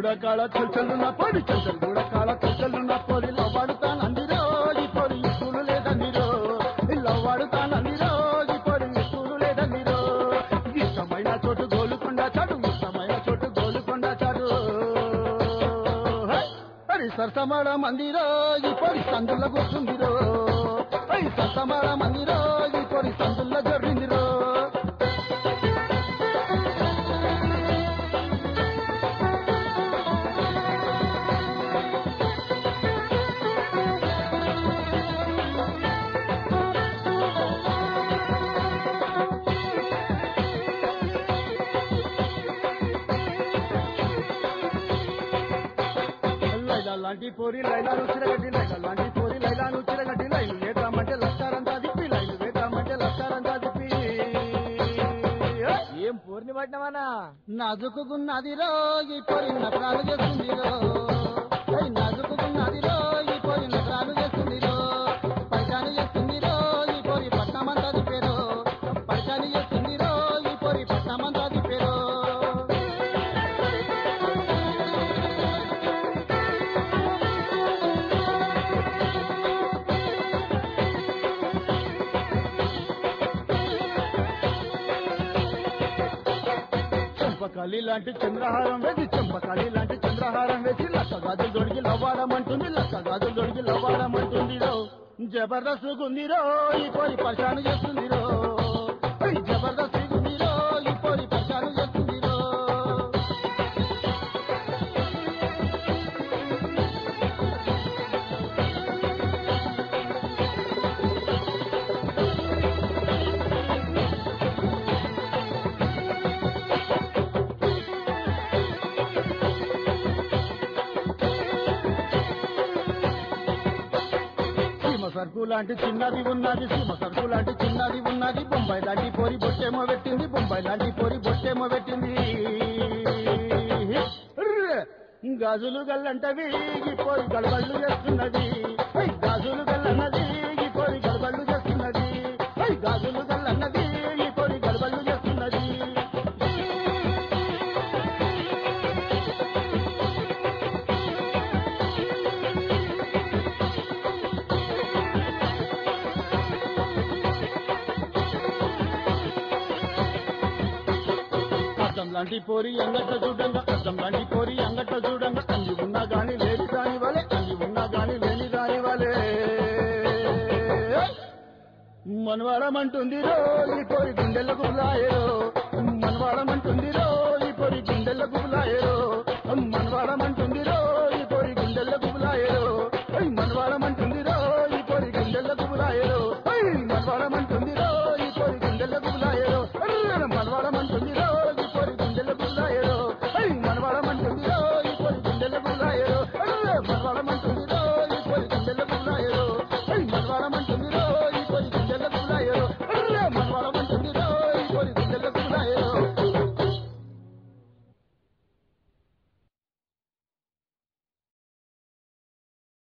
కూడా కాళ చల్చల్లున్న పొడి చల్చల్ కూడా కాళ చల్చల్లున్న పొడి లవ్వాడుతానందిరో ఈ పొడి స్కూలు లేదందిరో లవ్వాడుతానందిరో ఈ పొడి స్కూలు లేదందిరో ఇష్టమైన చోటు గోలుకొండ చాడు ఇష్టమైన చోటు గోలుకొండ చాడు హై! హరి సరసమాడ మందిరో ఈ పొడి సందుల కూర్చుందిరో హరి సరసమాడ మందిరో ఈ పొడి సందుల్లో జరిగిందిరో లైలా లాంటి పోరి లైలాను చిరగడ్డి లైలా లాంటి పోరి లైలాను చిరగడ్డి లైలు వేద్దామంటే లక్కారంతా దిప్పి లైలు వేద్దామంటే లక్కారంతా దిప్పి ఏం పూర్ణి పట్టినమన్నా నాజుకున్నది రో ఈ పోరి నకరాలు చేస్తుంది రో ఐ నాజుకున్నది రో ఈ పోరి నకరాలు చేస్తుంది రో పైచాని చేస్తుంది రో ఈ పోరి పట్టమంతా దిప్పేరో పైచాని చేస్తుంది రో ఈ పోరి పట్టమంతా దిప్పేరో చంపకాలి లాంటి చంద్రహారం వేసి చంపకాలి లాంటి చంద్రహారం వేసి లక్క గాజులు దొడికి లవ్వాడమంటుంది లక్క గాజులు దొడికి లవ్వాడమంటుంది రో జబర్దస్త్ గుందిరో ఈ పోరి పరిశాను చేస్తుంది రో ఐ జబర్దస్త్ గుందిరో ఈ పోరి పరిశాను చేస్తుంది రో సీమ సరుకు లాంటి చిన్నది ఉన్నది సీమ సరుకు లాంటి చిన్నది ఉన్నది బొంబాయి లాంటి పోరి బొట్టేమో పెట్టింది బొంబాయి లాంటి పోరి బొట్టేమో పెట్టింది ర్ర్! గాజులు గల్లంటవి ఈ పోరి గడబళ్ళు చేస్తున్నది ఐ గాజులు గల్లన్నది ఈ పోరి గడబళ్ళు చేస్తున్నది ఐ గాజులు గల్లన్నది ఈ పోరి గడబళ్ళు చేస్తున్నది అద్దం లాంటి పోరి అంగట్ల చూడంగా అద్దం లాంటి పోరి అంగట్ల చూడంగా అంది ఉన్నా గాని లేని దాని వలే అంది ఉన్నా గాని లేని దాని వలే మనవాడమంటుంది రో ఈ పోరి